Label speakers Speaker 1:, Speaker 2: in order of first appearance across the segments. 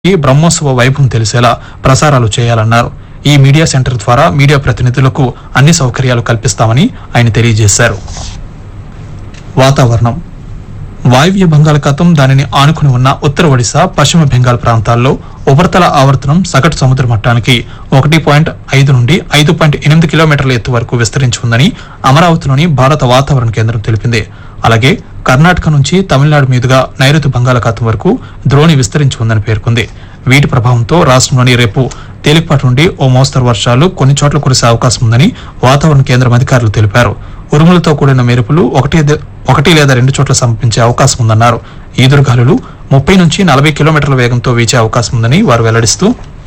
Speaker 1: ఈ బ్రహ్మోత్సవ వైభవం తెలిసేలా ప్రసారాలు చేయాలన్నారు ఈ మీడియా సెంటర్ ద్వారా మీడియా ప్రతినిధులకు అన్ని సౌకర్యాలు కల్పిస్తామని ఆయన తెలియజేశారు వాతావరణం వాయువ్య బంగాళాఖాతం దానిని ఆనుకుని ఉన్న ఉత్తర ఒడిశా పశ్చిమ బెంగాల్ ప్రాంతాల్లో ఉపరితల ఆవర్తనం సగటు సముద్ర మట్టానికి ఒకటి పాయింట్ ఐదు నుండి ఐదు పాయింట్ ఎనిమిది కిలోమీటర్ల ఎత్తు వరకు విస్తరించి ఉందని అమరావతిలోని భారత వాతావరణ కేంద్రం తెలిపింది అలాగే కర్ణాటక నుంచి తమిళనాడు మీదుగా నైరుతి బంగాళాఖాతం వరకు ద్రోణి విస్తరించి ఉందని పేర్కొంది వీటి ప్రభావంతో రాష్ట్రంలోని రేపు తేలికపాటి నుండి ఓ మోస్తరు వర్షాలు కొన్ని చోట్ల కురిసే అవకాశం ఉందని వాతావరణ కేంద్రం అధికారులు తెలిపారు ఉరుములతో కూడిన మెరుపులు ఒకటి ఒకటి లేదా రెండు చోట్ల సంభవించే అవకాశం ఉందన్నారు ఈదురుగాలులు ముప్పై నుంచి నలభై కిలోమీటర్ల వేగంతో వీచే అవకాశం ఉందని వారు వెల్లడిస్తూ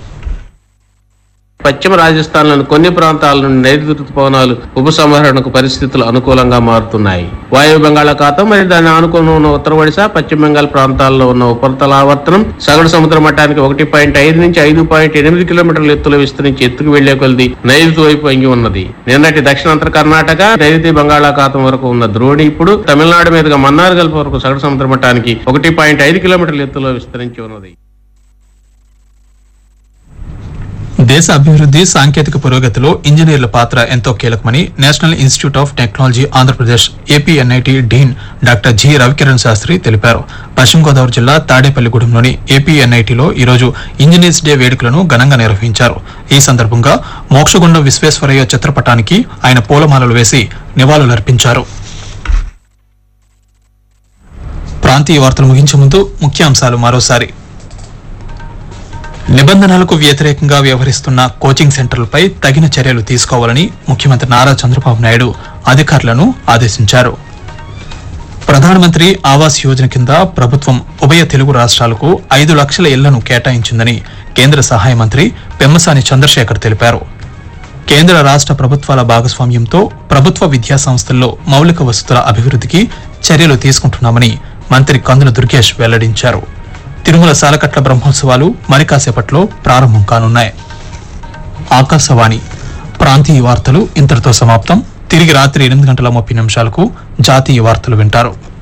Speaker 2: పశ్చిమ రాజస్థాన్లోని కొన్ని ప్రాంతాల నుండి నైరుతి ఋతుపవనాలు ఉపసంహరణకు పరిస్థితులు అనుకూలంగా మారుతున్నాయి వాయు బంగాళాఖాతం మరియు దాని ఆనుకుని ఉన్న ఉత్తర ఒడిశా పశ్చిమ బెంగాల్ ప్రాంతాల్లో ఉన్న ఉపరితల ఆవర్తనం సగటు సముద్ర మట్టానికి ఒకటి పాయింట్ ఐదు నుంచి ఐదు పాయింట్ ఎనిమిది కిలోమీటర్ల ఎత్తులో విస్తరించి ఎత్తుకు వెళ్లే కొలది నైరుతి వైపు వంగి ఉన్నది నిన్నటి దక్షిణాంతర కర్ణాటక నైరుతి బంగాళాఖాతం వరకు ఉన్న ద్రోణి ఇప్పుడు తమిళనాడు మీదుగా మన్నార్ గల్ఫ్ వరకు సగటు సముద్ర మట్టానికి ఒకటి పాయింట్ ఐదు కిలోమీటర్ల ఎత్తులో విస్తరించి ఉన్నది
Speaker 1: దేశ అభివృద్ధి సాంకేతిక పురోగతిలో ఇంజనీర్ల పాత్ర ఎంతో కీలకమని National Institute of Technology Andhra Pradesh APNIT dean doctor G Ravikiran Sastry తెలిపారు పశ్చిమ గోదావరి జిల్లా తాడేపల్లిగూడెంలోని ఏపీఎన్ఐటిలో ఈరోజు ఇంజనీర్స్ డే వేడుకలను ఘనంగా నిర్వహించారు ఈ సందర్భంగా మోక్షగుండం విశ్వేశ్వరయ్య చిత్రపటానికి ఆయన పూలమాలలు వేసి నివాళులర్పించారు ప్రాంతీయ వార్తలు ముగించే ముందు ముఖ్యాంశాలు మరోసారి నిబంధనలకు వ్యతిరేకంగా వ్యవహరిస్తున్న కోచింగ్ సెంటర్లపై తగిన చర్యలు తీసుకోవాలని ముఖ్యమంత్రి నారా చంద్రబాబు నాయుడు అధికారులను ఆదేశించారు ప్రధానమంత్రి ఆవాస్ యోజన కింద ప్రభుత్వం ఉభయ తెలుగు రాష్ట్రాలకు ఐదు లక్షల ఇళ్లను కేటాయించిందని కేంద్ర సహాయ మంత్రి పెమ్మసాని చంద్రశేఖర్ తెలిపారు కేంద్ర రాష్ట్ర ప్రభుత్వాల భాగస్వామ్యంతో ప్రభుత్వ విద్యా సంస్థల్లో మౌలిక వసతుల అభివృద్ధికి చర్యలు తీసుకుంటున్నామని మంత్రి కందుల దుర్గేష్ వెల్లడించారు తిరుమల సాలకట్ల బ్రహ్మోత్సవాలు మరి కాసేపట్లో ప్రారంభం కానున్నాయి ఆకాశవాణి ప్రాంతీయ వార్తలు ఇంతటితో సమాప్తం తిరిగి రాత్రి ఎనిమిది గంటల ముప్పై నిమిషాలకు జాతీయ వార్తలు వింటారు